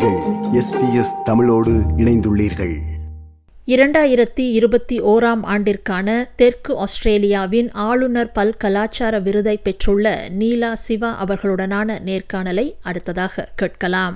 நீங்கள் எஸ்பிஎஸ் தமிழோடு இணைந்துள்ளீர்கள் இரண்டாயிரத்தி இருபத்தி ஓராம் ஆண்டிற்கான தெற்கு ஆஸ்திரேலியாவின் ஆளுநர் பல் கலாச்சார விருதை பெற்றுள்ள நீலா சிவா அவர்களுடனான நேர்காணலை அடுத்ததாக கேட்கலாம்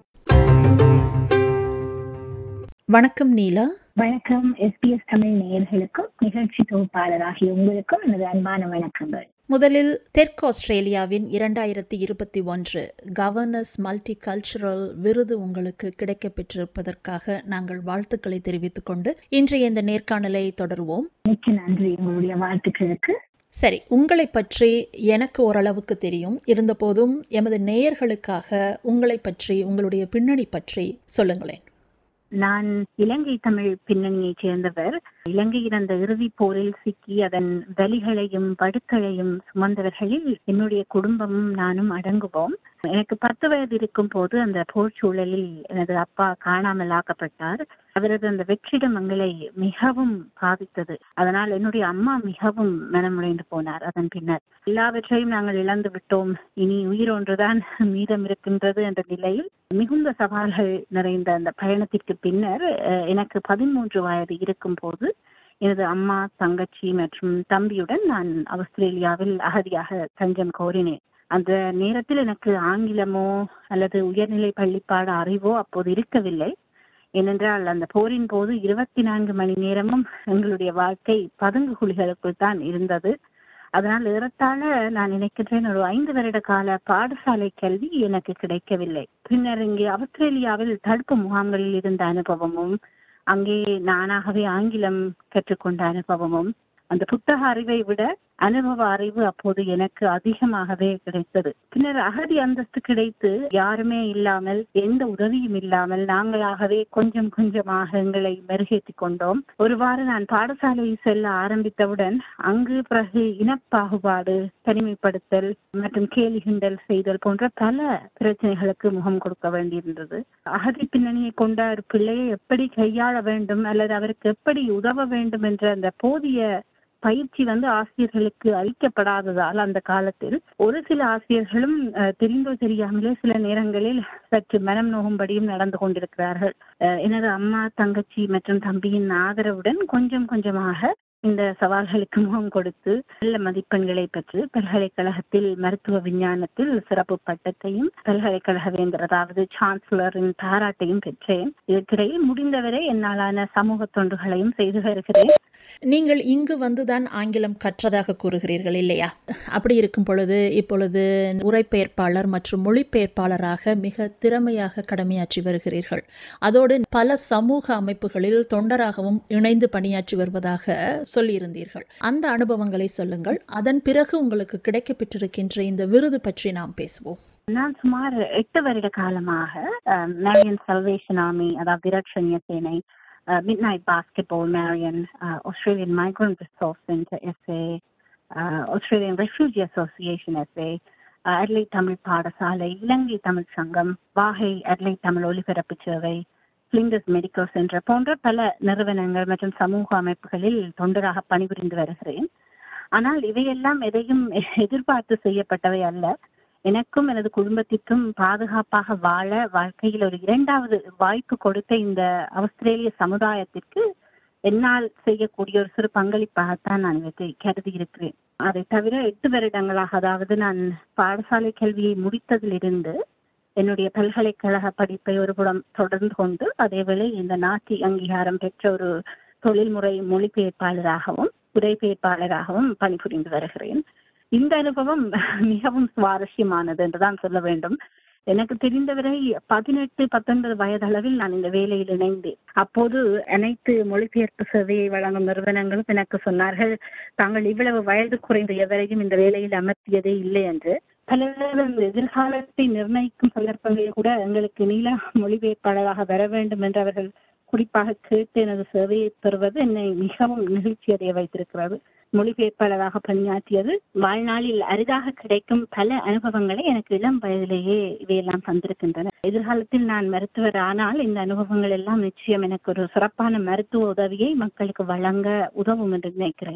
வணக்கம் நீலா வணக்கம் எஸ்பிஎஸ் தமிழ் நேயர்களுக்கும் நிகழ்ச்சி தொகுப்பாளராகிய உங்களுக்கும் எனது அன்பான வணக்கங்கள் முதலில் தெற்கு ஆஸ்திரேலியாவின் இரண்டாயிரத்தி இருபத்தி ஒன்று கவர்னர்ஸ் மல்டி கல்ச்சுரல் விருது உங்களுக்கு கிடைக்கப் பெற்றிருப்பதற்காக நாங்கள் வாழ்த்துக்களை தெரிவித்துக் கொண்டு இன்றைய இந்த நேர்காணலை தொடருவோம் மிக்க நன்றி உங்களுடைய வாழ்த்துக்களுக்கு சரி உங்களை பற்றி எனக்கு ஓரளவுக்கு தெரியும் இருந்தபோதும் எமது நேயர்களுக்காக உங்களை பற்றி உங்களுடைய பின்னணி பற்றி சொல்லுங்களேன் நான் இலங்கை தமிழ் பின்னணியைச் சேர்ந்தவர் இலங்கையில் அந்த இறுதிப் போரில் சிக்கி அதன் வலிகளையும் படுக்களையும் சுமந்தவர்களில் என்னுடைய குடும்பமும் நானும் அடங்குவோம் எனக்கு பத்து வயது இருக்கும் போது அந்த போர் சூழலில் எனது அப்பா காணாமல் ஆக்கப்பட்டார் அவரது அந்த வெற்றிடம் எங்களை மிகவும் பாதித்தது அதனால் என்னுடைய அம்மா மிகவும் மனமுடைந்து போனார் அதன் பின்னர் எல்லாவற்றையும் நாங்கள் இழந்து விட்டோம் இனி உயிர் ஒன்றுதான் மீதம் இருக்கின்றது என்ற நிலையில் மிகுந்த சவால்கள் நிறைந்த அந்த பயணத்திற்கு பின்னர் அஹ், எனக்கு பதிமூன்று வயது இருக்கும் போது எனது அம்மா தங்கச்சி மற்றும் தம்பியுடன் நான் ஆஸ்திரேலியாவில் அகதியாக தஞ்சம் கோரினேன் அந்த நேரத்தில் எனக்கு ஆங்கிலமோ அல்லது உயர்நிலை பள்ளிப்பாட அறிவோ அப்போது இருக்கவில்லை ஏனென்றால் அந்த போரின் போது இருபத்தி நான்கு மணி நேரமும் எங்களுடைய வாழ்க்கை பதுங்கு குழிகளுக்குள் தான் இருந்தது அதனால் ஏறத்தாழ நான் நினைக்கின்றேன் ஒரு ஐந்து வருட கால பாடசாலை கல்வி எனக்கு கிடைக்கவில்லை பின்னர் இங்கே ஆஸ்திரேலியாவில் தடுப்பு முகாம்களில் இருந்த அனுபவமும் அங்கே நானாகவே ஆங்கிலம் கற்றுக்கொண்ட அனுபவமும் அந்த புத்தக அறிவை விட அனுபவ அறிவு அப்போது எனக்கு அதிகமாகவே கிடைத்தது பின்னர் அகதி அந்தஸ்து கிடைத்து யாருமே இல்லாமல் எந்த உதவியும் இல்லாமல் நாங்களாகவே கொஞ்சம் கொஞ்சமாக எங்களை மெருகேற்றிக் கொண்டோம் ஒருவாறு நான் பாடசாலை செல்ல ஆரம்பித்தவுடன் அங்கு பிறகு இனப்பாகுபாடு தனிமைப்படுத்தல் மற்றும் கேலி கிண்டல் செய்தல் போன்ற பல பிரச்சனைகளுக்கு முகம் கொடுக்க வேண்டியிருந்தது அகதி பின்னணியை கொண்ட ஒரு பிள்ளையை எப்படி கையாள வேண்டும் அல்லது அவருக்கு எப்படி உதவ வேண்டும் என்ற அந்த போதிய பயிற்சி வந்து ஆசிரியர்களுக்கு அளிக்கப்படாததால் அந்த காலத்தில் ஒரு சில ஆசிரியர்களும் அஹ், தெரிந்தோ தெரியாமலே சில நேரங்களில் சற்று மனம் நோகும்படியும் நடந்து கொண்டிருக்கிறார்கள் அஹ், எனது அம்மா தங்கச்சி மற்றும் தம்பியின் ஆதரவுடன் கொஞ்சம் கொஞ்சமாக இந்த சவால்களுக்கு முகம் கொடுத்து நல்ல மதிப்பெண்களை பெற்று பல்கலைக்கழகத்தில் மருத்துவ விஞ்ஞானத்தில் சிறப்பு பட்டத்தையும் பல்கலைக்கழக வேந்தர் அதாவது சான்சலரின் பாராட்டையும் பெற்றேன் இதற்கிடையில் முடிந்தவரை என்னாலான சமூக தொண்டுகளையும் செய்து வருகிறேன் நீங்கள் இங்கு வந்துதான் ஆங்கிலம் கற்றதாக கூறுகிறீர்கள் இல்லையா அப்படி இருக்கும் பொழுது இப்பொழுது உரைப்பெயர்ப்பாளர் மற்றும் மொழிபெயர்ப்பாளராக மிக திறமையாக கடமையாற்றி வருகிறீர்கள் அதோடு பல சமூக அமைப்புகளில் தொண்டராகவும் இணைந்து பணியாற்றி வருவதாக சொல்லியிருந்தீர்கள் அந்த அனுபவங்களை சொல்லுங்கள் அதன் பிறகு உங்களுக்கு கிடைக்கப்பெற்றிருக்கின்ற இந்த விருது பற்றி நாம் பேசுவோம் நான் சுமார் எட்டு வருட காலமாக மேரியன் சல்வேஷன் ஆர்மி அதாவது விரட்சணிய சேனை midnight basketball Marion Australian migrant resource centre SA Australian refugee association SA Adelaide Tamil பாடசாலை இலங்கை தமிழ் சங்கம் வாகை அட்லை தமிழ் ஒலிபரப்பு சேவை பிளிண்டஸ் மெடிக்கல் சென்டர் போன்ற பல நிறுவனங்கள் மற்றும் சமூக அமைப்புகளில் தொண்டராக பணிபுரிந்து வருகிறேன் ஆனால் இவையெல்லாம் எதையும் எதிர்பார்த்து செய்யப்பட்டவை அல்ல எனக்கும் எனது குடும்பத்திற்கும் பாதுகாப்பாக வாழ வாழ்க்கையில் ஒரு இரண்டாவது வாய்ப்பு கொடுத்த இந்த ஆஸ்திரேலிய சமுதாயத்திற்கு என்னால் செய்யக்கூடிய ஒரு சிறு பங்களிப்பாகத்தான் நான் இவற்றை கருதி இருக்கிறேன் அதை தவிர எட்டு வருடங்களாக அதாவது நான் பாடசாலை கல்வியை முடித்ததிலிருந்து என்னுடைய பல்கலைக்கழக படிப்பை ஒருபுறம் தொடர்ந்து கொண்டு அதேவேளை இந்த நாட்டி அங்கீகாரம் பெற்ற ஒரு தொழில்முறை மொழிபெயர்ப்பாளராகவும் உரைபெயர்ப்பாளராகவும் பணிபுரிந்து வருகிறேன் இந்த அனுபவம் மிகவும் சுவாரஸ்யமானது என்றுதான் சொல்ல வேண்டும் எனக்கு தெரிந்தவரை பதினெட்டு பத்தொன்பது வயதளவில் நான் இந்த வேலையில் இணைந்தேன் அப்போது அனைத்து மொழிபெயர்ப்பு சேவையை வழங்கும் நிறுவனங்களும் எனக்கு சொன்னார்கள் தாங்கள் இவ்வளவு வயது குறைந்த எவரையும் இந்த வேலையில் அமர்த்தியதே இல்லை என்று பல வேளைகளில் எதிர்காலத்தை நிர்ணயிக்கும் சந்தர்ப்பங்களில் கூட எங்களுக்கு நீல மொழிபெயர்ப்பாளராக வர வேண்டும் என்று அவர்கள் குறிப்பாக கேட்டு எனது சேவையை பெறுவது என்னை மிகவும் நிகழ்ச்சி அடைய வைத்திருக்கிறது மொழிபெயர்ப்பாளராக பணியாற்றியது வாழ்நாளில் அரிதாக கிடைக்கும் பல அனுபவங்களை எனக்கு இளம் வயதிலேயே இவையெல்லாம் தந்திருக்கின்றன எதிர்காலத்தில் நான் மருத்துவர் ஆனால் இந்த அனுபவங்கள் எல்லாம் நிச்சயம் எனக்கு ஒரு சிறப்பான மருத்துவ உதவியை மக்களுக்கு வழங்க உதவும் என்று நினைக்கிறேன்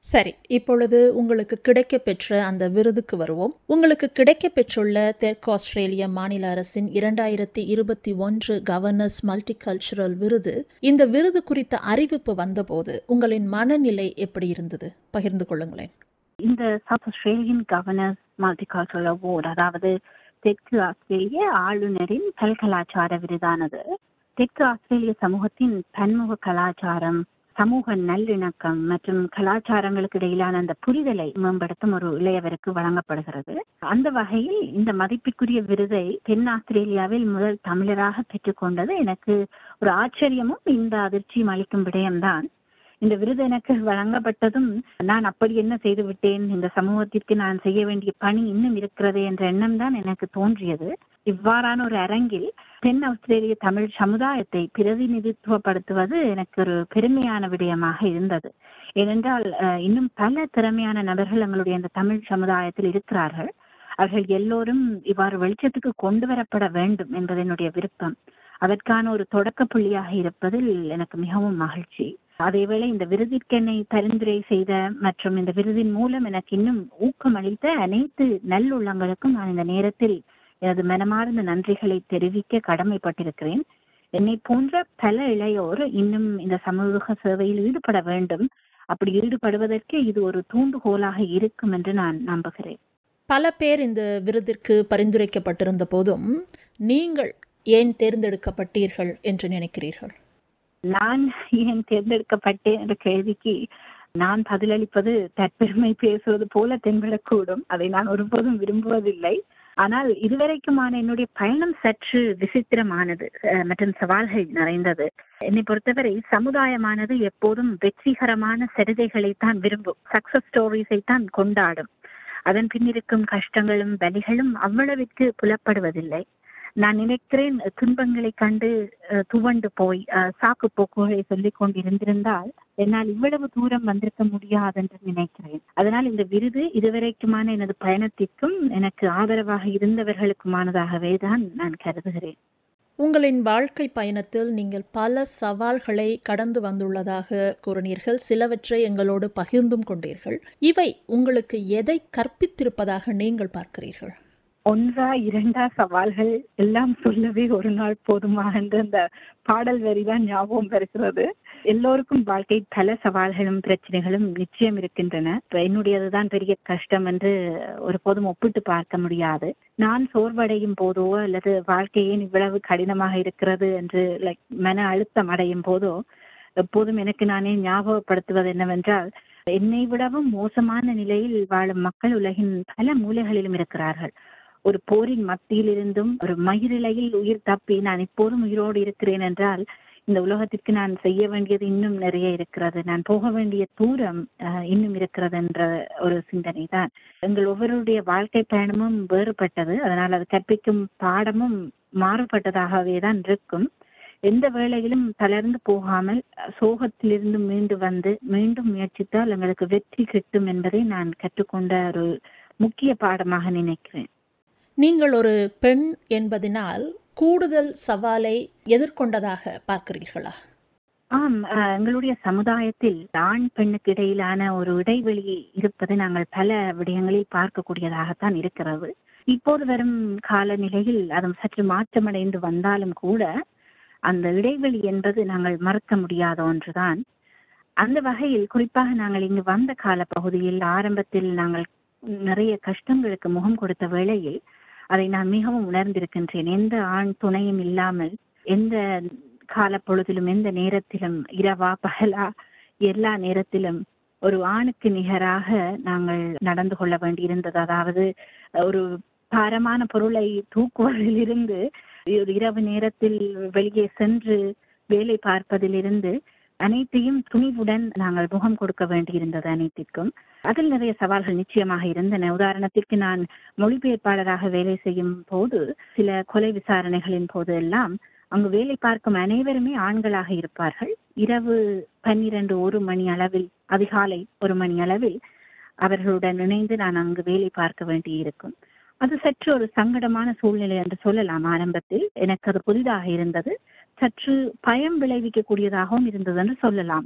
சரி இப்பொழுது உங்களுக்கு கிடைக்கப் பெற்ற அந்த விருதுக்கு வருவோம் உங்களுக்கு கிடைக்கப் பெற்றுள்ள தெற்கு ஆஸ்திரேலிய மாநில அரசின் இரண்டாயிரத்தி இருபத்தி ஒன்று கவர்னர்ஸ் மல்டிகல்ச்சுரல் விருது இந்த விருது குறித்த அறிவிப்பு வந்தபோது உங்களின் மனநிலை எப்படி இருந்தது பகிர்ந்து கொள்ளுங்களேன் இந்த South Australian Governors Multicultural Award அதாவது தெற்கு ஆஸ்திரேலிய ஆளுநரின் பல்கலாச்சார விருதானது தெற்கு ஆஸ்திரேலிய சமூகத்தின் பன்முக கலாச்சாரம் சமூக நல்லிணக்கம் மற்றும் கலாச்சாரங்களுக்கு இடையிலான அந்த புரிதலை மேம்படுத்தும் ஒரு இளையவருக்கு வழங்கப்படுகிறது அந்த வகையில் இந்த மதிப்பிற்குரிய விருதை தென் ஆஸ்திரேலியாவில் முதல் தமிழராக பெற்றுக்கொண்டது எனக்கு ஒரு ஆச்சரியமும் இந்த அதிர்ச்சியும் அளிக்கும் விடயம்தான் இந்த விருது எனக்கு வழங்கப்பட்டதும் நான் அப்படி என்ன செய்து விட்டேன் இந்த சமூகத்திற்கு நான் செய்ய வேண்டிய பணி இன்னும் இருக்கிறது என்ற எண்ணம் தான் எனக்கு தோன்றியது இவ்வாறான ஒரு அரங்கில் தென் ஆஸ்திரேலிய தமிழ் சமுதாயத்தை பிரதிநிதித்துவப்படுத்துவது எனக்கு ஒரு பெருமையான விடயமாக இருந்தது ஏனென்றால் அஹ், இன்னும் பல திறமையான நபர்கள் எங்களுடைய இந்த தமிழ் சமுதாயத்தில் இருக்கிறார்கள் அவர்கள் எல்லோரும் இவ்வாறு வெளிச்சத்துக்கு கொண்டு வரப்பட வேண்டும் என்பது என்னுடைய விருப்பம் அதற்கான ஒரு தொடக்க புள்ளியாக இருப்பதில் எனக்கு மிகவும் மகிழ்ச்சி அதேவேளை இந்த விருதிற்கு என்னை பரிந்துரை செய்த மற்றும் இந்த விருதின் மூலம் எனக்கு இன்னும் ஊக்கம் அளித்த அனைத்து நல்லுள்ளங்களுக்கும் நான் இந்த நேரத்தில் எனது மனமார்ந்த நன்றிகளை தெரிவிக்க கடமைப்பட்டிருக்கிறேன் என்னை போன்ற பல இளையோர் இன்னும் இந்த சமூக சேவையில் ஈடுபட வேண்டும் அப்படி ஈடுபடுவதற்கு இது ஒரு தூண்டுகோலாக இருக்கும் என்று நான் நம்புகிறேன் பல பேர் இந்த விருதிற்கு பரிந்துரைக்கப்பட்டிருந்த போதும் நீங்கள் ஏன் தேர்ந்தெடுக்கப்பட்டீர்கள் என்று நினைக்கிறீர்கள் நான் ஏன் தேர்ந்தெடுக்கப்பட்டேன் என்ற கேள்விக்கு நான் பதிலளிப்பது தற்பெருமை பேசுவது போல தென்படக்கூடும் அதை நான் ஒருபோதும் விரும்புவதில்லை ஆனால் இதுவரைக்குமான என்னுடைய பயணம் சற்று விசித்திரமானது அஹ், மற்றும் சவால்கள் நிறைந்தது என்னை பொறுத்தவரை சமுதாயமானது எப்போதும் வெற்றிகரமான சரிதைகளை தான் விரும்பும் சக்சஸ் ஸ்டோரிஸை தான் கொண்டாடும் அதன் பின்னிருக்கும் கஷ்டங்களும் வலிகளும் அவ்வளவிற்கு புலப்படுவதில்லை நான் நினைக்கிறேன் துன்பங்களை கண்டு அஹ், துவண்டு போய் அஹ், சாக்கு போக்குகளை சொல்லிக் கொண்டிருந்திருந்தால் என்னால் இவ்வளவு தூரம் வந்திருக்க முடியாது என்று நினைக்கிறேன் அதனால் இந்த விருது இதுவரைக்குமான எனது பயணத்திற்கும் எனக்கு ஆதரவாக இருந்தவர்களுக்குமானதாகவே தான் நான் கருதுகிறேன் உங்களின் வாழ்க்கை பயணத்தில் நீங்கள் பல சவால்களை கடந்து வந்துள்ளதாக கூறினீர்கள் சிலவற்றை எங்களோடு பகிர்ந்தும் கொண்டீர்கள் இவை உங்களுக்கு எதை கற்பித்திருப்பதாக நீங்கள் பார்க்கிறீர்கள் ஒன்றா இரண்டா சவால்கள் எல்லாம் சொல்லவே ஒரு நாள் போதுமா என்ற அந்த பாடல் வரிதான் ஞாபகம் வருகிறது எல்லோருக்கும் வாழ்க்கை பல சவால்களும் பிரச்சனைகளும் நிச்சயம் இருக்கின்றன இப்ப என்னுடையதுதான் பெரிய கஷ்டம் என்று ஒருபோதும் ஒப்பிட்டு பார்க்க முடியாது நான் சோர்வடையும் போதோ அல்லது வாழ்க்கை ஏன் இவ்வளவு கடினமாக இருக்கிறது என்று லைக் மன அழுத்தம் அடையும் போதோ எப்போதும் எனக்கு நானே ஞாபகப்படுத்துவது என்னவென்றால் என்னை விடவும் மோசமான நிலையில் வாழும் மக்கள் உலகின் பல மூலைகளிலும் இருக்கிறார்கள் ஒரு போரின் மத்தியில் இருந்தும் ஒரு மயிரிழையில் உயிர் தப்பி நான் இப்போதும் உயிரோடு இருக்கிறேன் என்றால் இந்த உலகத்திற்கு நான் செய்ய வேண்டியது இன்னும் நிறைய இருக்கிறது நான் போக வேண்டிய தூரம் அஹ், இன்னும் இருக்கிறது என்ற ஒரு சிந்தனை தான் எங்கள் ஒவ்வொருடைய வாழ்க்கை பயணமும் வேறுபட்டது அதனால் அது கற்பிக்கும் பாடமும் மாறுபட்டதாகவே தான் இருக்கும் எந்த வேளையிலும் தளர்ந்து போகாமல் அஹ், சோகத்திலிருந்து மீண்டு வந்து மீண்டும் முயற்சித்தால் எங்களுக்கு வெற்றி கிட்டும் என்பதை நான் கற்றுக்கொண்ட ஒரு முக்கிய பாடமாக நினைக்கிறேன் நீங்கள் ஒரு பெண் என்பதினால் கூடுதல் சவாலை எதிர்கொண்டதாக பார்க்கிறீர்களா ஆம் அஹ், எங்களுடைய சமுதாயத்தில் ஆண் பெண்ணுக்கு இடையிலான ஒரு இடைவெளி இருப்பது நாங்கள் பல விடயங்களில் பார்க்கக்கூடியதாகத்தான் இருக்கிறது இப்போது வரும் காலநிலையில் அது சற்று மாற்றமடைந்து வந்தாலும் கூட அந்த இடைவெளி என்பது நாங்கள் மறக்க முடியாத ஒன்றுதான் அந்த வகையில் குறிப்பாக நாங்கள் இங்கு வந்த கால பகுதியில் ஆரம்பத்தில் நாங்கள் நிறைய கஷ்டங்களுக்கு முகம் கொடுத்த வேளையில் அதை நான் மிகவும் உணர்ந்திருக்கின்றேன் எந்த ஆண் துணையும் இல்லாமல் எந்த கால பொழுதிலும் எந்த நேரத்திலும் இரவா பகலா எல்லா நேரத்திலும் ஒரு ஆணுக்கு நிகராக நாங்கள் நடந்து கொள்ள வேண்டியிருந்தது அதாவது ஒரு பாரமான பொருளை தூக்குவதிலிருந்து ஒரு இரவு நேரத்தில் வெளியே சென்று வேலை பார்ப்பதிலிருந்து அனைத்தையும் துணிவுடன் நாங்கள் முகம் கொடுக்க வேண்டியிருந்தது அனைத்திற்கும் அதில் நிறைய சவால்கள் நிச்சயமாக இருந்தன உதாரணத்திற்கு நான் மொழிபெயர்ப்பாளராக வேலை செய்யும் போது சில கொலை விசாரணைகளின் போது எல்லாம் அங்கு வேலை பார்க்கும் அனைவருமே ஆண்களாக இருப்பார்கள் இரவு பன்னிரண்டு ஒரு மணி அளவில் அதிகாலை ஒரு மணி அளவில் அவர்களுடன் இணைந்து நான் அங்கு வேலை பார்க்க வேண்டியிருக்கும் அது சற்று ஒரு சங்கடமான சூழ்நிலை என்று சொல்லலாம் ஆரம்பத்தில் எனக்கு அது புதிதாக இருந்தது சற்று பயம் விளைவிக்கக்கூடியதாகவும் இருந்தது என்று சொல்லலாம்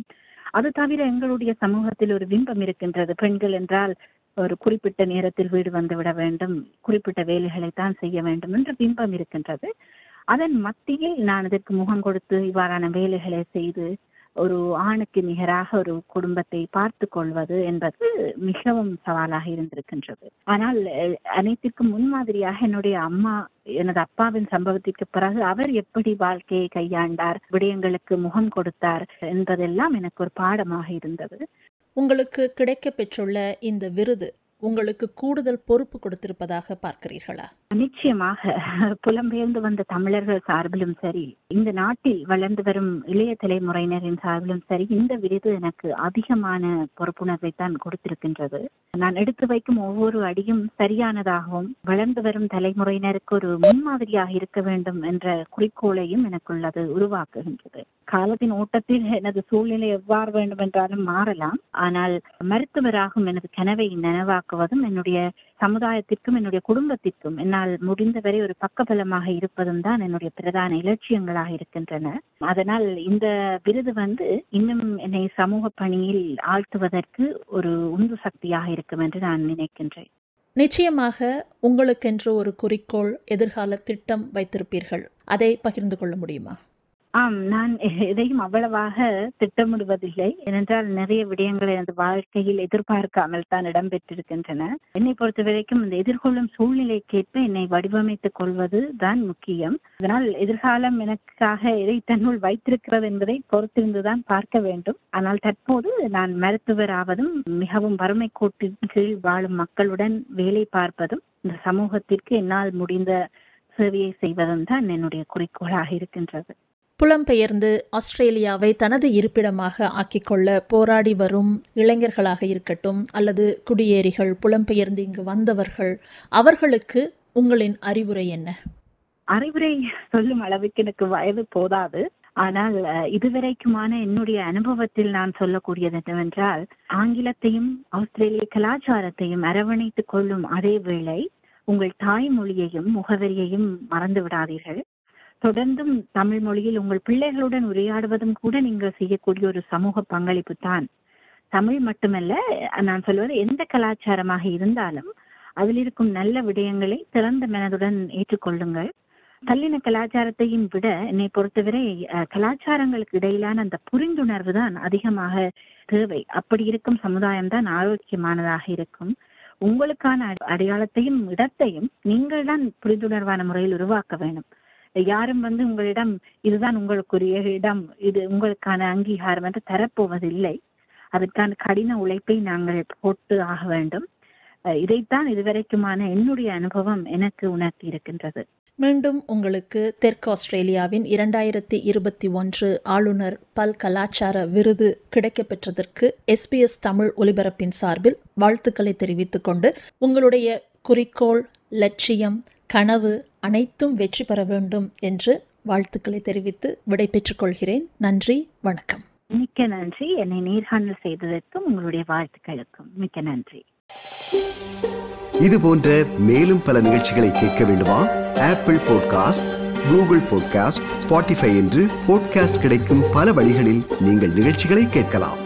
அது தவிர எங்களுடைய சமூகத்தில் ஒரு பிம்பம் இருக்கின்றது பெண்கள் என்றால் ஒரு குறிப்பிட்ட நேரத்தில் வீடு வந்து விட வேண்டும் குறிப்பிட்ட வேலைகளை தான் செய்ய வேண்டும் என்ற பிம்பம் இருக்கின்றது அதன் மத்தியில் நான் இதற்கு முகம் கொடுத்து இவ்வாறான வேலைகளை செய்து ஒரு ஆணுக்கு நிகராக ஒரு குடும்பத்தை பார்த்து கொள்வது என்பது மிகவும் சவாலாக இருந்திருக்கின்றது ஆனால் அஹ், அனைத்திற்கும் முன்மாதிரியாக என்னுடைய அம்மா எனது அப்பாவின் சம்பவத்திற்கு பிறகு அவர் எப்படி வாழ்க்கையை கையாண்டார் விடயங்களுக்கு முகம் கொடுத்தார் என்பதெல்லாம் எனக்கு ஒரு பாடமாக இருந்தது உங்களுக்கு கிடைக்கப் பெற்றுள்ள இந்த விருது உங்களுக்கு கூடுதல் பொறுப்பு கொடுத்திருப்பதாக பார்க்கிறீர்களா நிச்சயமாக புலம்பெயர்ந்து வந்த தமிழர்கள் சார்பிலும் சரி இந்த நாட்டில் வளர்ந்து வரும் இளைய தலைமுறையினரின் சார்பிலும் சரி இந்த விருது எனக்கு அதிகமான பொறுப்புணர்வை தான் கொடுத்திருக்கின்றது நான் எடுத்து வைக்கும் ஒவ்வொரு அடியும் சரியானதாகவும் வளர்ந்து வரும் தலைமுறையினருக்கு ஒரு முன்மாதிரியாக இருக்க வேண்டும் என்ற குறிக்கோளையும் எனக்குள்ளது உருவாக்குகின்றது காலத்தின் ஓட்டத்தில் எனது சூழ்நிலை எவ்வாறு வேண்டும் என்றாலும் மாறலாம் ஆனால் மருத்துவராகும் எனது கனவை நனவாக்குவதும் என்னுடைய சமுதாயத்திற்கும் என்னுடைய குடும்பத்திற்கும் என்னால் முடிந்தவரை ஒரு பக்கபலமாக இருப்பதும் தான் என்னுடைய பிரதான இலட்சியங்களாக இருக்கின்றன அதனால் இந்த விருது வந்து இன்னும் என்னை சமூக பணியில் ஆழ்த்துவதற்கு ஒரு உந்து சக்தியாக இருக்கும் என்று நான் நினைக்கின்றேன் நிச்சயமாக உங்களுக்கென்று ஒரு குறிக்கோள் எதிர்கால திட்டம் வைத்திருப்பீர்கள் அதை பகிர்ந்து கொள்ள முடியுமா ஆம் நான் எதையும் அவ்வளவாக திட்டமிடுவதில்லை ஏனென்றால் நிறைய விடயங்கள் எனது வாழ்க்கையில் எதிர்பார்க்காமல் தான் இடம்பெற்றிருக்கின்றன என்னை பொறுத்த வரைக்கும் இந்த எதிர்கொள்ளும் சூழ்நிலைக்கேற்ப என்னை வடிவமைத்துக் கொள்வது தான் முக்கியம் அதனால் எதிர்காலம் எனக்காக எதை தன்னுள் வைத்திருக்கிறது என்பதை பொறுத்திருந்துதான் பார்க்க வேண்டும் ஆனால் தற்போது நான் மருத்துவர் ஆவதும் மிகவும் வறுமை கோட்டின் கீழ் வாழும் மக்களுடன் வேலை பார்ப்பதும் இந்த சமூகத்திற்கு என்னால் முடிந்த சேவையை செய்வதும் தான் என்னுடைய குறிக்கோளாக இருக்கின்றது புலம்பெயர்ந்து ஆஸ்திரேலியாவை தனது இருப்பிடமாக ஆக்கிக்கொள்ள போராடி வரும் இளைஞர்களாக இருக்கட்டும் அல்லது குடியேறிகள் புலம்பெயர்ந்து இங்கு வந்தவர்கள் அவர்களுக்கு உங்களின் அறிவுரை என்ன அறிவுரை சொல்லும் அளவுக்கு எனக்கு வயது போதாது ஆனால் அஹ், இதுவரைக்குமான என்னுடைய அனுபவத்தில் நான் சொல்லக்கூடியது என்னவென்றால் ஆங்கிலத்தையும் ஆஸ்திரேலிய கலாச்சாரத்தையும் அரவணைத்துக் கொள்ளும் அதே வேளை உங்கள் தாய்மொழியையும் முகவரியையும் மறந்து விடாதீர்கள் தொடர்ந்தும் தமிழ் மொழியில் உங்கள் பிள்ளைகளுடன் உரையாடுவதும் கூட நீங்கள் செய்யக்கூடிய ஒரு சமூக பங்களிப்பு தான் தமிழ் மட்டுமல்ல நான் சொல்வது எந்த கலாச்சாரமாக இருந்தாலும் அதில் இருக்கும் நல்ல விடயங்களை திறந்த மனதுடன் ஏற்றுக்கொள்ளுங்கள் பல்லின கலாச்சாரத்தையும் விட என்னை பொறுத்தவரை அஹ், கலாச்சாரங்களுக்கு இடையிலான அந்த புரிந்துணர்வு தான் அதிகமாக தேவை அப்படி இருக்கும் சமுதாயம் தான் ஆரோக்கியமானதாக இருக்கும் உங்களுக்கான அட- அடையாளத்தையும் இடத்தையும் நீங்கள் தான் புரிந்துணர்வான முறையில் உருவாக்க வேண்டும் யாரும் வந்து உங்களிடம் இதுதான் உங்களுக்குரிய இடம் இது உங்களுக்கான அங்கீகாரம் என்று தரப்போவதில்லை அதற்கான கடின உழைப்பை நாங்கள் போட்டு ஆக வேண்டும் அஹ் இதைத்தான் இதுவரைக்குமான என்னுடைய அனுபவம் எனக்கு உணர்த்தி இருக்கின்றது மீண்டும் உங்களுக்கு தெற்கு ஆஸ்திரேலியாவின் இரண்டாயிரத்தி இருபத்தி ஒன்று ஆளுநர் பல் கலாச்சார விருது கிடைக்கப்பெற்றதற்கு எஸ்பிஎஸ் தமிழ் ஒலிபரப்பின் சார்பில் வாழ்த்துக்களை தெரிவித்துக் கொண்டு உங்களுடைய குறிக்கோள் லட்சியம் கனவு அனைத்தும் வெற்றி பெற வேண்டும் என்று வாழ்த்துக்களை தெரிவித்து விடைபெற்றுக் கொள்கிறேன் நன்றி வணக்கம் மிக்க நன்றி என்னை நேர்காணல் செய்ததற்கும் உங்களுடைய வாழ்த்துக்களுக்கும் மிக்க நன்றி இது போன்ற மேலும் பல நிகழ்ச்சிகளை கேட்க வேண்டுமா Apple podcast Google podcast Spotify என்று பாட்காஸ்ட் கிடைக்கும் பல வழிகளில் நீங்கள் நிகழ்ச்சிகளை கேட்கலாம்